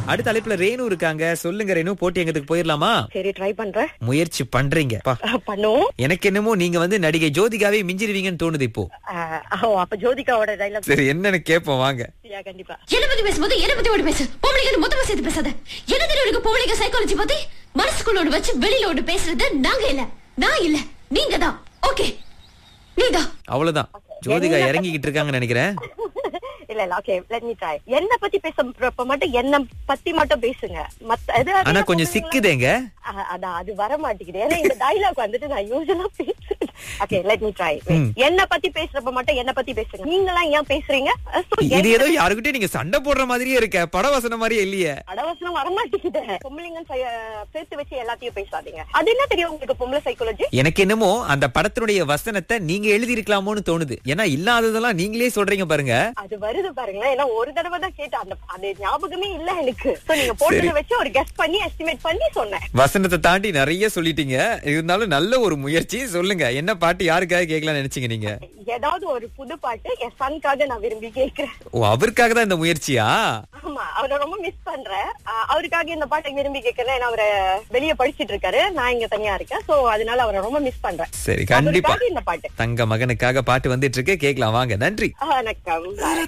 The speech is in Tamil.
அடுத்த அழைப்புல ரேணு இருக்காங்க சொல்லுங்க ரேணு போட்டி எங்கத்துக்கு போயிடலாமா சரி ட்ரை பண்றேன் முயற்சி பண்றீங்க பா. அஹ், பண்ணுவோம் எனக்கு என்னமோ நீங்க வந்து நடிகை ஜோதிகாவே மிஞ்சிருவீங்கன்னு தோணுது இப்போ அஹ், ஓ அப்ப ஜோதிகாவோட டைலாக் சரி என்னன்னு கேட்போம் வாங்க கண்டிப்பா என்ன பத்தி பேசும்போது என்ன பத்தி ஓடி பேசு பொம்பளைங்க மொத்தமா சேர்த்து பேசாத என்ன தெரியும் உனக்கு பொம்பளைங்க சைக்காலஜி பத்தி மனசுக்குள்ள ஒண்ணு வச்சு வெளியில ஒண்ணு பேசுறது நாங்க இல்ல நான் இல்ல நீங்க தான் ஓகே நீதான் அவ்வளவுதான் ஜோதிகா இறங்கிக்கிட்டு இருக்காங்கன்னு நினைக்கிறேன் இல்ல இல்ல ஓகே லெட் மீ ட்ரை என்ன பத்தி பேசுறப்ப மட்டும் என்ன பத்தி மட்டும் பேசுங்க மத்த எது ஆனா கொஞ்சம் சிக்குதேங்க அஹ், அதான் அது வர மாட்டேங்குது ஏன்னா இந்த டைலாக் வந்துட்டு நான் யூஸ்வலா பேசுறேன் ஓகே லெட் மீ ட்ரை என்ன பத்தி பேசுறப்ப மட்டும் என்ன பத்தி பேசுங்க நீங்க எல்லாம் ஏன் பேசுறீங்க அஹ், so இது என்ன ஏதோ யாருக்கிட்டே நீங்க சண்டை போடுற மாதிரியே இருக்க படவசனம் மாதிரியே இல்லையே அடவசனம் வர மாட்டேங்குது பொம்பளைங்க சை- சேர்த்து வச்சு எல்லாத்தையும் பேசாதீங்க அது என்ன தெரியும் உங்களுக்கு பொம்பளை சைக்காலஜி எனக்கு என்னமோ அந்த படத்தினுடைய வசனத்தை நீங்க எழுதி இருக்கலாமோன்னு தோணுது ஏன்னா இல்லாததெல்லாம் நீங்களே சொல்றீங்க பாருங்க அது வருது பாருங்களேன் ஏன்னா ஒரு தடவை தான் கேட்டேன் அந்த அது ஞாபகமே இல்ல எனக்கு சோ நீங்க போட்டதை வச்சு ஒரு கெஸ்ட் பண்ணி எஸ்டிமேட் பண்ணி சொன்னேன் வசனத்தை தாண்டி நிறைய சொல்லிட்டீங்க இருந்தாலும் நல்ல ஒரு முயற்சி சொல்லுங்க என்ன பாட்டு யாருக்காக கேட்கலாம்னு நினைச்சீங்க நீங்க ஏதாவது ஒரு புது பாட்டு என் சனுக்காக நான் விரும்பி கேக்குறேன் ஓ அவருக்காக தான் இந்த முயற்சியா ஆமா அவரை ரொம்ப மிஸ் பண்றேன் அஹ் அவருக்காக இந்த பாட்டை விரும்பி கேட்கறேன் ஏன்னா அவரை வெளியே படிச்சிட்டு இருக்காரு நான் இங்க தனியா இருக்கேன் சோ அதனால அவரை ரொம்ப மிஸ் பண்றேன் சரி கண்டிப்பா அவருக்காக இந்த பாட்டு தங்க மகனுக்காக பாட்டு வந்துட்டு இருக்கு கேட்கலாம் வாங்க நன்றி வணக்கம்